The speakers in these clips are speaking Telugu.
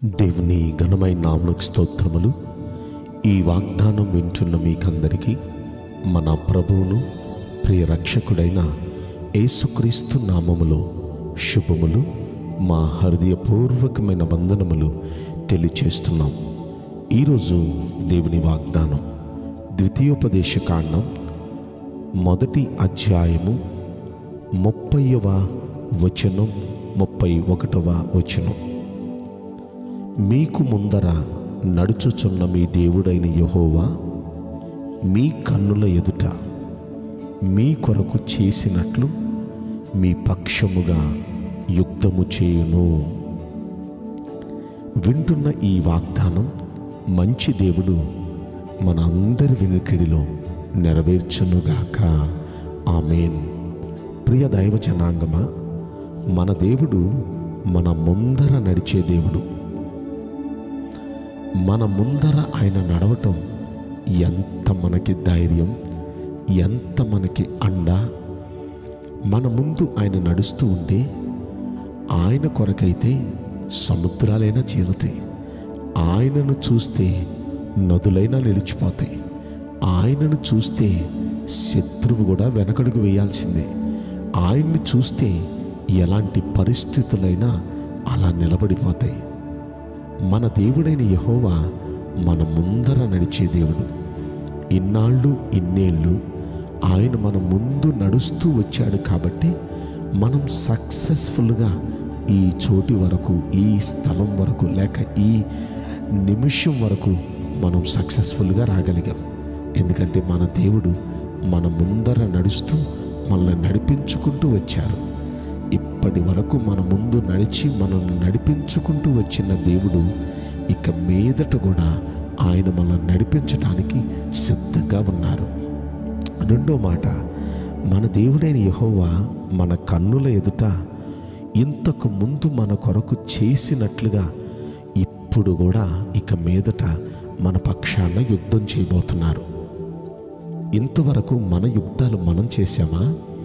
దేవుని ఘనమైన నామకు స్తోత్రములు ఈ వాగ్దానం వింటున్న మీకందరికీ మన ప్రభువును ప్రియ రక్షకుడైన యేసుక్రీస్తు నామములో శుభములు మా హృదయపూర్వకమైన వందనములు తెలియచేస్తున్నాం ఈరోజు దేవుని వాగ్దానం ద్వితీయోపదేశ కాండం మొదటి అధ్యాయము ముప్పైవ వచనం ముప్పై ఒకటవ వచనం మీకు ముందర నడుచుచున్న మీ దేవుడైన యహోవా మీ కన్నుల ఎదుట మీ కొరకు చేసినట్లు మీ పక్షముగా యుద్ధము చేయును వింటున్న ఈ వాగ్దానం మంచి దేవుడు మన అందరి వినికిడిలో నెరవేర్చునుగాక ఆమెన్ ప్రియ దైవ జనాంగమా మన దేవుడు మన ముందర నడిచే దేవుడు మన ముందర ఆయన నడవటం ఎంత మనకి ధైర్యం ఎంత మనకి అండ మన ముందు ఆయన నడుస్తూ ఉంటే ఆయన కొరకైతే సముద్రాలైనా చీలుతాయి ఆయనను చూస్తే నదులైనా నిలిచిపోతాయి ఆయనను చూస్తే శత్రువు కూడా వెనకడుగు వేయాల్సిందే ఆయన్ని చూస్తే ఎలాంటి పరిస్థితులైనా అలా నిలబడిపోతాయి మన దేవుడైన యహోవా మన ముందర నడిచే దేవుడు ఇన్నాళ్ళు ఇన్నేళ్ళు ఆయన మన ముందు నడుస్తూ వచ్చాడు కాబట్టి మనం సక్సెస్ఫుల్గా ఈ చోటి వరకు ఈ స్థలం వరకు లేక ఈ నిమిషం వరకు మనం సక్సెస్ఫుల్గా రాగలిగాం ఎందుకంటే మన దేవుడు మన ముందర నడుస్తూ మనల్ని నడిపించుకుంటూ వచ్చారు ఇప్పటి వరకు మన ముందు నడిచి మనల్ని నడిపించుకుంటూ వచ్చిన దేవుడు ఇక మీదట కూడా ఆయన మనల్ని నడిపించడానికి సిద్ధంగా ఉన్నారు రెండో మాట మన దేవుడైన యహోవా మన కన్నుల ఎదుట ఇంతకు ముందు మన కొరకు చేసినట్లుగా ఇప్పుడు కూడా ఇక మీదట మన పక్షాన యుద్ధం చేయబోతున్నారు ఇంతవరకు మన యుద్ధాలు మనం చేశామా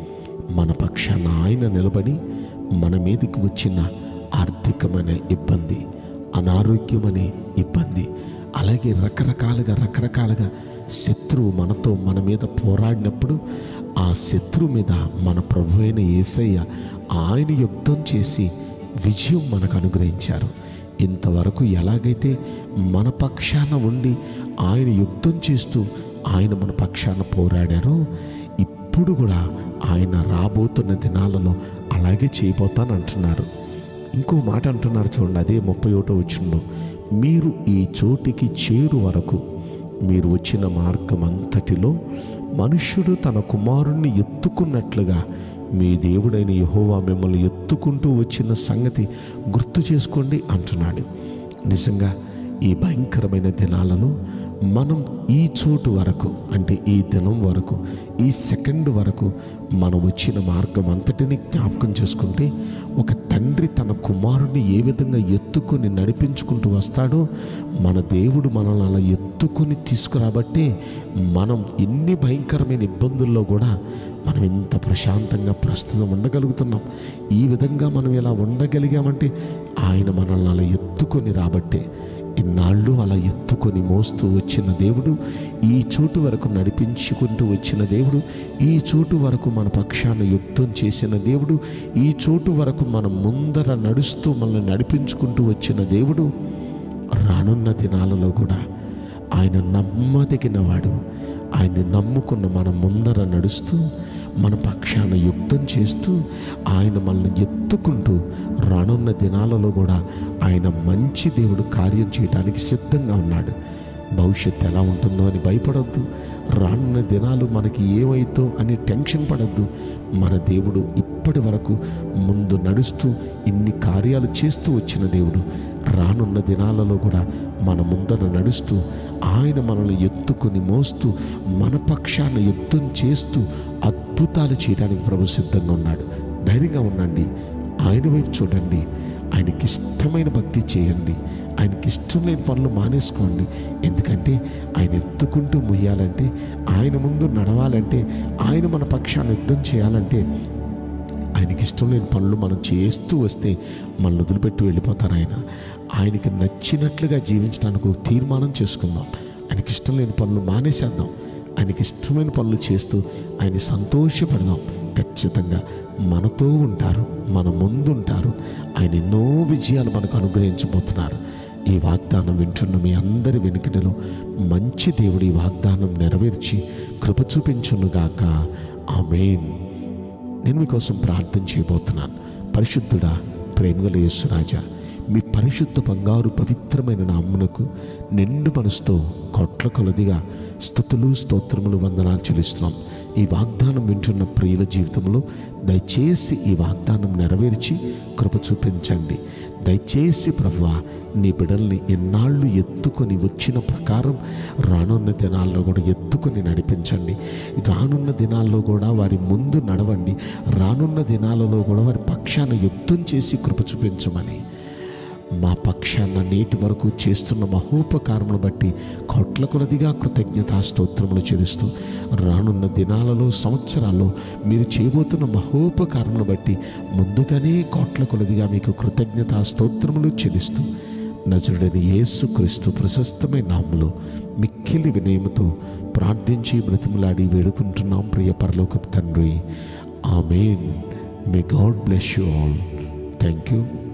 మన పక్షాన ఆయన నిలబడి మన మీదకి వచ్చిన ఆర్థికమైన ఇబ్బంది అనారోగ్యమనే ఇబ్బంది అలాగే రకరకాలుగా రకరకాలుగా శత్రువు మనతో మన మీద పోరాడినప్పుడు ఆ శత్రువు మీద మన ప్రభు అయిన ఏసయ్య ఆయన యుద్ధం చేసి విజయం మనకు అనుగ్రహించారు ఇంతవరకు ఎలాగైతే మన పక్షాన ఉండి ఆయన యుద్ధం చేస్తూ ఆయన మన పక్షాన పోరాడారో ఇప్పుడు కూడా ఆయన రాబోతున్న దినాలలో అలాగే చేయబోతానంటున్నారు ఇంకో మాట అంటున్నారు చూడండి అదే ముప్పై ఒకటో వచ్చిండు మీరు ఈ చోటికి చేరు వరకు మీరు వచ్చిన మార్గం అంతటిలో మనుష్యుడు తన కుమారుణ్ణి ఎత్తుకున్నట్లుగా మీ దేవుడైన యహోవా మిమ్మల్ని ఎత్తుకుంటూ వచ్చిన సంగతి గుర్తు చేసుకోండి అంటున్నాడు నిజంగా ఈ భయంకరమైన దినాలలో మనం ఈ చోటు వరకు అంటే ఈ దినం వరకు ఈ సెకండ్ వరకు మనం వచ్చిన మార్గం అంతటిని జ్ఞాపకం చేసుకుంటే ఒక తండ్రి తన కుమారుని ఏ విధంగా ఎత్తుకొని నడిపించుకుంటూ వస్తాడో మన దేవుడు మనల్ని అలా ఎత్తుకొని తీసుకురాబట్టే మనం ఎన్ని భయంకరమైన ఇబ్బందుల్లో కూడా మనం ఇంత ప్రశాంతంగా ప్రస్తుతం ఉండగలుగుతున్నాం ఈ విధంగా మనం ఇలా ఉండగలిగామంటే ఆయన మనల్ని అలా ఎత్తుకొని రాబట్టే ఇన్నాళ్ళు అలా ఎత్తుకొని మోస్తూ వచ్చిన దేవుడు ఈ చోటు వరకు నడిపించుకుంటూ వచ్చిన దేవుడు ఈ చోటు వరకు మన పక్షాన యుద్ధం చేసిన దేవుడు ఈ చోటు వరకు మన ముందర నడుస్తూ మనల్ని నడిపించుకుంటూ వచ్చిన దేవుడు రానున్న దినాలలో కూడా ఆయన నమ్మదగిన వాడు ఆయన్ని నమ్ముకున్న మన ముందర నడుస్తూ మన పక్షాన యుద్ధం చేస్తూ ఆయన మనల్ని ఎత్తుకుంటూ రానున్న దినాలలో కూడా ఆయన మంచి దేవుడు కార్యం చేయడానికి సిద్ధంగా ఉన్నాడు భవిష్యత్తు ఎలా ఉంటుందో అని భయపడొద్దు రానున్న దినాలు మనకి ఏమైతో అని టెన్షన్ పడద్దు మన దేవుడు ఇప్పటి వరకు ముందు నడుస్తూ ఇన్ని కార్యాలు చేస్తూ వచ్చిన దేవుడు రానున్న దినాలలో కూడా మన ముందర నడుస్తూ ఆయన మనల్ని ఎత్తుకుని మోస్తూ మన పక్షాన యుద్ధం చేస్తూ అద్భుతాలు చేయడానికి ప్రభు సిద్ధంగా ఉన్నాడు ధైర్యంగా ఉండండి ఆయన వైపు చూడండి ఆయనకి ఇష్టమైన భక్తి చేయండి ఆయనకి ఇష్టం లేని పనులు మానేసుకోండి ఎందుకంటే ఆయన ఎత్తుకుంటూ ముయ్యాలంటే ఆయన ముందు నడవాలంటే ఆయన మన పక్షాన్ని యుద్ధం చేయాలంటే ఆయనకి ఇష్టం లేని పనులు మనం చేస్తూ వస్తే మనల్ని వదిలిపెట్టి వెళ్ళిపోతారు ఆయన ఆయనకి నచ్చినట్లుగా జీవించడానికి ఒక తీర్మానం చేసుకుందాం ఆయనకి ఇష్టం లేని పనులు మానేసేద్దాం ఆయనకి ఇష్టమైన పనులు చేస్తూ ఆయన సంతోషపడదాం ఖచ్చితంగా మనతో ఉంటారు మన ముందు ఉంటారు ఆయన ఎన్నో విజయాలు మనకు అనుగ్రహించబోతున్నారు ఈ వాగ్దానం వింటున్న మీ అందరి వెనుకటిలో మంచి దేవుడు ఈ వాగ్దానం నెరవేర్చి కృప చూపించునుగాక ఆమెన్ నేను మీకోసం ప్రార్థన చేయబోతున్నాను పరిశుద్ధుడా ప్రేమగల యేసురాజా మీ పరిశుద్ధ బంగారు పవిత్రమైన నామ్మునకు నిండు మనసుతో కొట్ల కొలదిగా స్థుతులు స్తోత్రములు వందనాలు చెల్లిస్తున్నాం ఈ వాగ్దానం వింటున్న ప్రియుల జీవితంలో దయచేసి ఈ వాగ్దానం నెరవేర్చి కృప చూపించండి దయచేసి ప్రభువా నీ బిడల్ని ఎన్నాళ్ళు ఎత్తుకొని వచ్చిన ప్రకారం రానున్న దినాల్లో కూడా ఎత్తుకొని నడిపించండి రానున్న దినాల్లో కూడా వారి ముందు నడవండి రానున్న దినాలలో కూడా వారి పక్షాన యుద్ధం చేసి కృప చూపించమని మా పక్షాన నేటి వరకు చేస్తున్న మహోపకారమును బట్టి కోట్ల కొలదిగా కృతజ్ఞతా స్తోత్రములు చెల్లిస్తూ రానున్న దినాలలో సంవత్సరాల్లో మీరు చేయబోతున్న మహోపకారమును బట్టి ముందుగానే కోట్ల కొలదిగా మీకు కృతజ్ఞతా స్తోత్రములు చెల్లిస్తూ నజరుడని యేసు క్రీస్తు ప్రశస్తమైన నామములో మిక్కిలి వినయముతో ప్రార్థించి బ్రతిములాడి వేడుకుంటున్నాం ప్రియ పరలోకపు తండ్రి amen may God bless you all thank you